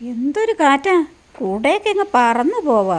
എന്തൊരു കാറ്റാ കൂടെയൊക്കെ അങ്ങ് പറന്നു പോവാ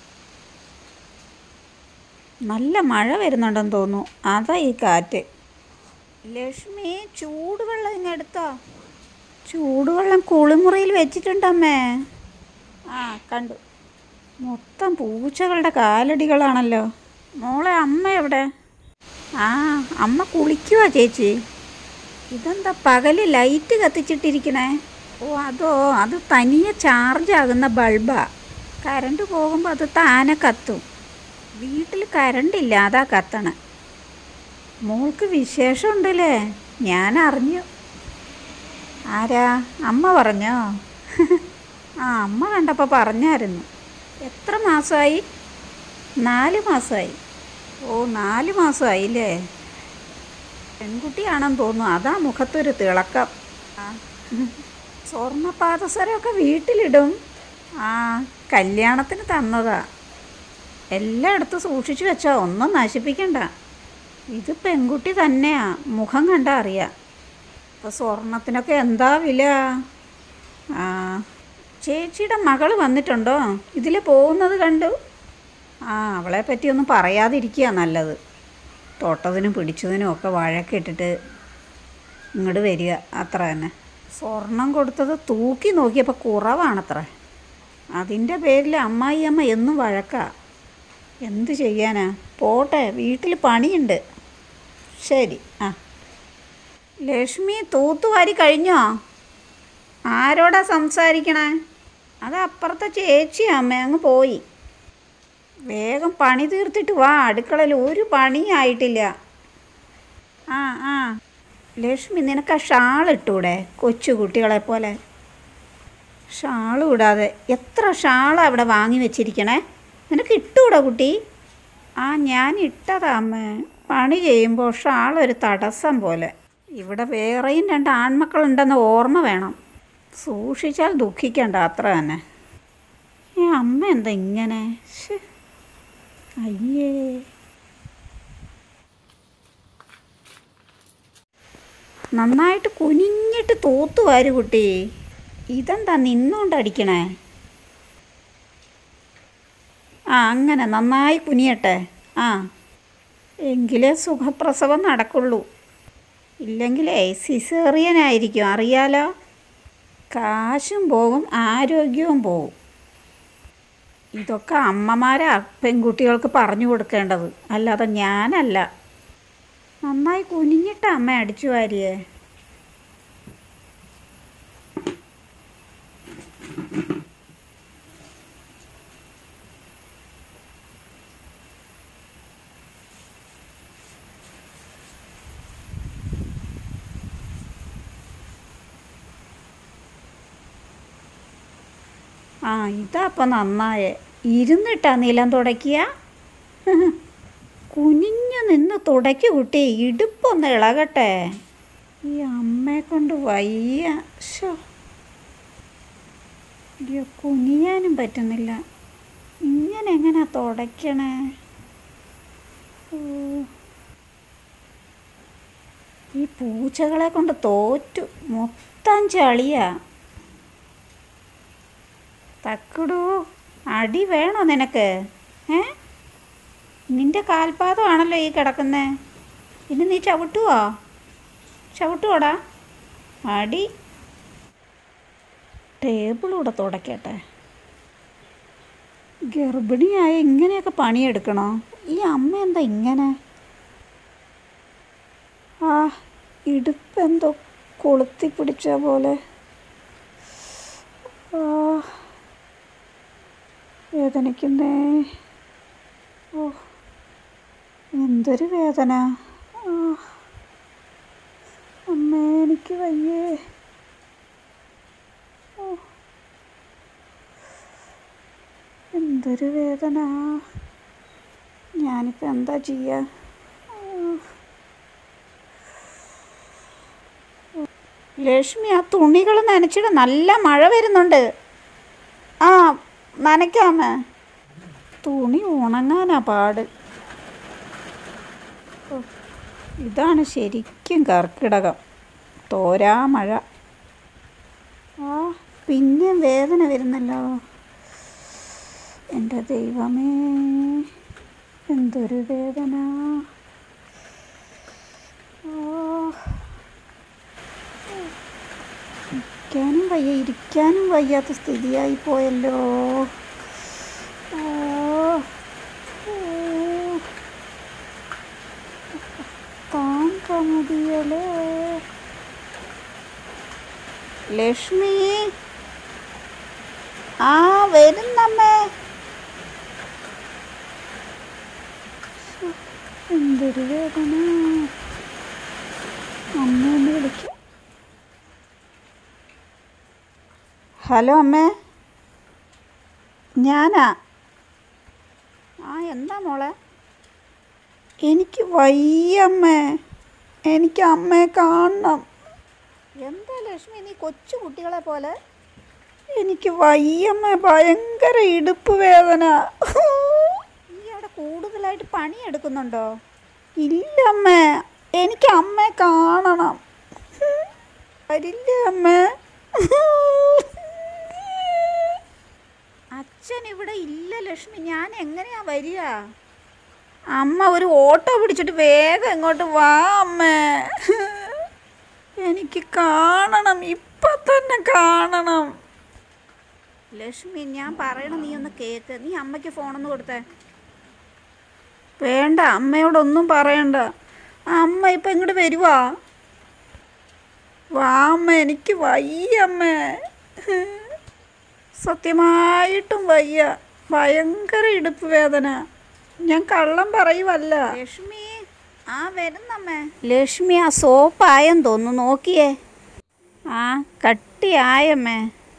നല്ല മഴ വരുന്നുണ്ടെന്ന് തോന്നുന്നു അതാ ഈ കാറ്റ് ലക്ഷ്മി ചൂടുവെള്ളം ഇങ്ങെടുത്തോ ചൂടുവെള്ളം കുളിമുറിയിൽ വെച്ചിട്ടുണ്ടമ്മേ ആ കണ്ടു മൊത്തം പൂച്ചകളുടെ കാലടികളാണല്ലോ മോളെ അമ്മ എവിടെ ആ അമ്മ കുളിക്കുവാ ചേച്ചി ഇതെന്താ പകല് ലൈറ്റ് കത്തിച്ചിട്ടിരിക്കണേ ഓ അതോ അത് തനിയെ ചാർജ് ആകുന്ന ബൾബാ കറണ്ട് പോകുമ്പോൾ അത് താനെ കത്തും വീട്ടിൽ കറണ്ട് ഇല്ല അതാ കത്തണേ മോൾക്ക് വിശേഷമുണ്ടല്ലേ ഞാൻ അറിഞ്ഞു ആരാ അമ്മ പറഞ്ഞോ ആ അമ്മ കണ്ടപ്പോൾ പറഞ്ഞായിരുന്നു എത്ര മാസമായി നാല് മാസമായി ഓ നാല് മാസമായില്ലേ പെൺകുട്ടിയാണെന്ന് തോന്നുന്നു അതാ മുഖത്തൊരു തിളക്കം ആ സ്വർണ്ണ പാദസരമൊക്കെ വീട്ടിലിടും ആ കല്യാണത്തിന് തന്നതാ എല്ലായിടത്തും സൂക്ഷിച്ചു വെച്ചോ ഒന്നും നശിപ്പിക്കണ്ട ഇത് പെൺകുട്ടി തന്നെയാ മുഖം കണ്ടാ അറിയാം ഇപ്പോൾ സ്വർണത്തിനൊക്കെ എന്താ വില ആ ചേച്ചിയുടെ മകൾ വന്നിട്ടുണ്ടോ ഇതിൽ പോകുന്നത് കണ്ടു ആ അവളെ പറ്റിയൊന്നും പറയാതിരിക്കുക നല്ലത് തൊട്ടതിനും പിടിച്ചതിനും ഒക്കെ വഴക്കിട്ടിട്ട് ഇങ്ങോട്ട് വരിക അത്ര തന്നെ സ്വർണം കൊടുത്തത് തൂക്കി നോക്കിയപ്പോൾ കുറവാണത്ര അതിൻ്റെ പേരിൽ അമ്മായി അമ്മ എന്നും വഴക്കാ എന്ത് ചെയ്യാനാ പോട്ടെ വീട്ടിൽ പണിയുണ്ട് ശരി ആ ലക്ഷ്മി തൂത്തുവാരി കഴിഞ്ഞോ ആരോടാ സംസാരിക്കണേ അത് അപ്പുറത്തെ ചേച്ചി അമ്മ അങ്ങ് പോയി വേഗം പണി തീർത്തിട്ട് വാ അടുക്കളയിൽ ഒരു പണിയായിട്ടില്ല ആ ആ ലക്ഷ്മി നിനക്ക് ആ ഷാൾ ഇട്ടൂടെ കൊച്ചു കുട്ടികളെ പോലെ ഷാൾ ഇടാതെ എത്ര ഷാളാണ് അവിടെ വാങ്ങി വെച്ചിരിക്കണേ നിനക്ക് ഇട്ടൂടാ കുട്ടി ആ ഞാൻ ഇട്ടതാ അമ്മ പണി ചെയ്യുമ്പോൾ ഷാൾ ഒരു തടസ്സം പോലെ ഇവിടെ വേറെയും രണ്ട് ആൺമക്കളുണ്ടെന്ന് ഓർമ്മ വേണം സൂക്ഷിച്ചാൽ ദുഃഖിക്കണ്ട അത്ര തന്നെ ഈ അമ്മ എന്താ ഇങ്ങനെ ശ്ശേ. അയ്യേ നന്നായിട്ട് കുനിഞ്ഞിട്ട് തൂത്തു വാരു കുട്ടി ഇതെന്താ നിന്നുകൊണ്ട് അടിക്കണേ ആ അങ്ങനെ നന്നായി കുനിയട്ടെ ആ എങ്കിലേ സുഖപ്രസവം നടക്കുള്ളൂ ഇല്ലെങ്കിലേ സിസേറിയനായിരിക്കും അറിയാലോ കാശും പോകും ആരോഗ്യവും പോകും ഇതൊക്കെ അമ്മമാരാ പെൺകുട്ടികൾക്ക് പറഞ്ഞു കൊടുക്കേണ്ടത് അല്ലാതെ ഞാനല്ല നന്നായി കുനിഞ്ഞിട്ട് അമ്മ അടിച്ചു വാരിയേ ആ ഇതാ അപ്പം നന്നായേ ഇരുന്നിട്ടാ നിലം തുടയ്ക്കുക കുനിഞ്ഞു നിന്ന് തുടയ്ക്ക് കുട്ടി ഇടുപ്പൊന്ന് ഇളകട്ടെ ഈ അമ്മയെ കൊണ്ട് വയ്യ ശോ അയ്യോ കുനിയാനും പറ്റുന്നില്ല ഇങ്ങനെ എങ്ങനെ തുടയ്ക്കണേ ഓ. ഈ പൂച്ചകളെ കൊണ്ട് തോറ്റു മൊത്തം ചളിയാ തക്കുടു അടി വേണോ നിനക്ക് ഏ നിന്റെ കാൽപാദമാണല്ലോ ഈ കിടക്കുന്നേ ഇനി നീ ചവിട്ടുവോ ചവിട്ടുവോടാ അടി ടേബിളൂടെ തുടക്കട്ടെ ഗർഭിണിയായ ഇങ്ങനെയൊക്കെ പണിയെടുക്കണോ ഈ അമ്മ എന്താ ഇങ്ങനെ ആ ഇടുപ്പെന്തോ കൊളുത്തി പിടിച്ച പോലെ ആ വേദനിക്കുന്നേ ഓ എന്തൊരു വേദന ആ അമ്മേ എനിക്ക് വയ്യേ ഓ എന്തൊരു വേദന ഞാനിപ്പോൾ എന്താ ചെയ്യുക ലക്ഷ്മി ആ തുണികൾ നനച്ചിട്ട് നല്ല മഴ വരുന്നുണ്ട് ആ നനയ്ക്കാമേ തുണി ഉണങ്ങാനാ പാട് ഓ, ഇതാണ് ശരിക്കും കർക്കിടകം തോരാ മഴ ആ പിന്നെയും വേദന വരുന്നല്ലോ എൻ്റെ ദൈവമേ എന്തൊരു വേദന ഓ ഇരിക്കാനും വയ്യ ഇരിക്കാനും വയ്യാത്ത സ്ഥിതിയായി പോയല്ലോ ഓ ഓ. താങ്ക മുടിയലേ ലക്ഷ്മി ആ വരുന്നമ്മേ ശ്ശോ, എന്തൊരു വേദന അമ്മയൊന്ന് വിളിക്കാം ഹലോ അമ്മേ ഞാനാ ആ എന്താ മോളെ എനിക്ക് വയ്യമ്മേ എനിക്ക് അമ്മയെ കാണണം എന്താ ലക്ഷ്മി നീ കൊച്ചു കുട്ടികളെ പോലെ എനിക്ക് വയ്യമ്മ ഭയങ്കര ഇടുപ്പ് വേദന നീ അവിടെ കൂടുതലായിട്ട് പണിയെടുക്കുന്നുണ്ടോ ഇല്ലമ്മേ എനിക്ക് അമ്മയെ കാണണം വരില്ല അമ്മേ അച്ഛൻ ഇവിടെ ഇല്ല ലക്ഷ്മി ഞാൻ എങ്ങനെയാ വരിക അമ്മ ഒരു ഓട്ടോ പിടിച്ചിട്ട് വേഗം ഇങ്ങോട്ട് വാ അമ്മേ എനിക്ക് കാണണം ഇപ്പൊ തന്നെ കാണണം ലക്ഷ്മി ഞാൻ പറയണ നീ ഒന്ന് കേക്ക് നീ അമ്മയ്ക്ക് ഫോണൊന്ന് കൊടുത്തേ വേണ്ട അമ്മയോടൊന്നും പറയണ്ട അമ്മ ഇപ്പൊ ഇങ്ങോട്ട് വരുവാ വാ അമ്മ എനിക്ക് വയ്യ അമ്മേ സത്യമായിട്ടും വയ്യ ഭയങ്കര ഇടുപ്പ് വേദന ഞാൻ കള്ളം പറയുവല്ല ലക്ഷ്മി ആ വരുന്നമ്മേ ലക്ഷ്മി ആ സോപ്പായെന്ന് തോന്നുന്നു നോക്കിയേ ആ കട്ടിയായമ്മേ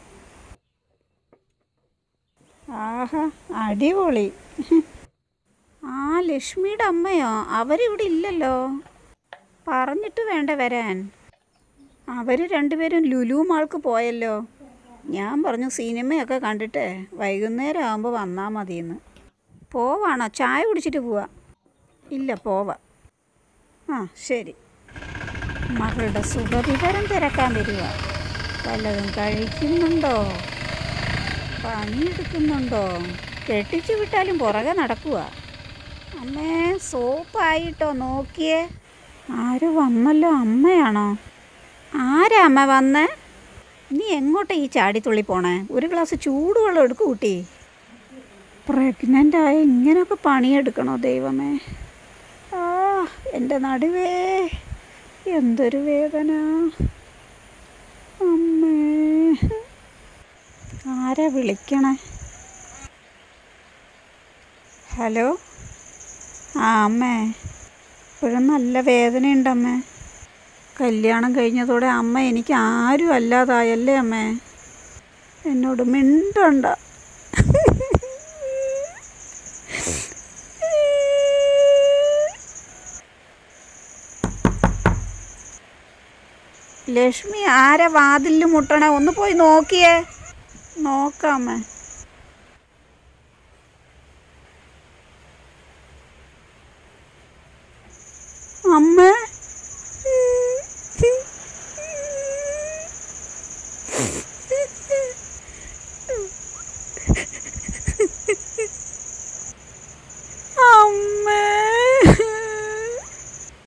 ആഹാ അടിപൊളി ആ ലക്ഷ്മിയുടെ അമ്മയോ അവരിവിടെ ഇല്ലല്ലോ പറഞ്ഞിട്ട് വേണ്ട വരാൻ അവർ രണ്ടുപേരും ലുലു മാൾക്ക് പോയല്ലോ ഞാൻ പറഞ്ഞു സിനിമയൊക്കെ കണ്ടിട്ട് വൈകുന്നേരം ആകുമ്പോൾ വന്നാൽ മതിയെന്ന് പോവാണോ ചായ കുടിച്ചിട്ട് പോവാ ഇല്ല പോവാ ആ ശരി മകളുടെ സുഖവിവരം തിരക്കാൻ വരിക വല്ലതും കഴിക്കുന്നുണ്ടോ പണിയെടുക്കുന്നുണ്ടോ കെട്ടിച്ചു വിട്ടാലും പുറകെ നടക്കുക അമ്മേ സോപ്പായിട്ടോ നോക്കിയേ ആര് വന്നല്ലോ അമ്മയാണോ ആരാ അമ്മ വന്നേ നീ എങ്ങോട്ടാ ഈ ചാടിത്തുള്ളി പോണേ ഒരു ഗ്ലാസ് ചൂടുവെള്ളം എടുക്കൂ കുട്ടി പ്രഗ്നൻ്റ് ആയ ഇങ്ങനെയൊക്കെ പണിയെടുക്കണോ ദൈവമേ ആ എൻ്റെ നടുവേ എന്തൊരു വേദന അമ്മേ ആരാ വിളിക്കണേ ഹലോ ആ അമ്മേ ഇപ്പോഴും നല്ല വേദനയുണ്ടമ്മേ കല്യാണം കഴിഞ്ഞതോടെ അമ്മ എനിക്ക് ആരും അല്ലാതായല്ലേ അമ്മേ എന്നോട് മിണ്ടണ്ട ലക്ഷ്മി ആരാ വാതിലിൽ മുട്ടണേ ഒന്ന് പോയി നോക്കിയേ നോക്കാമേ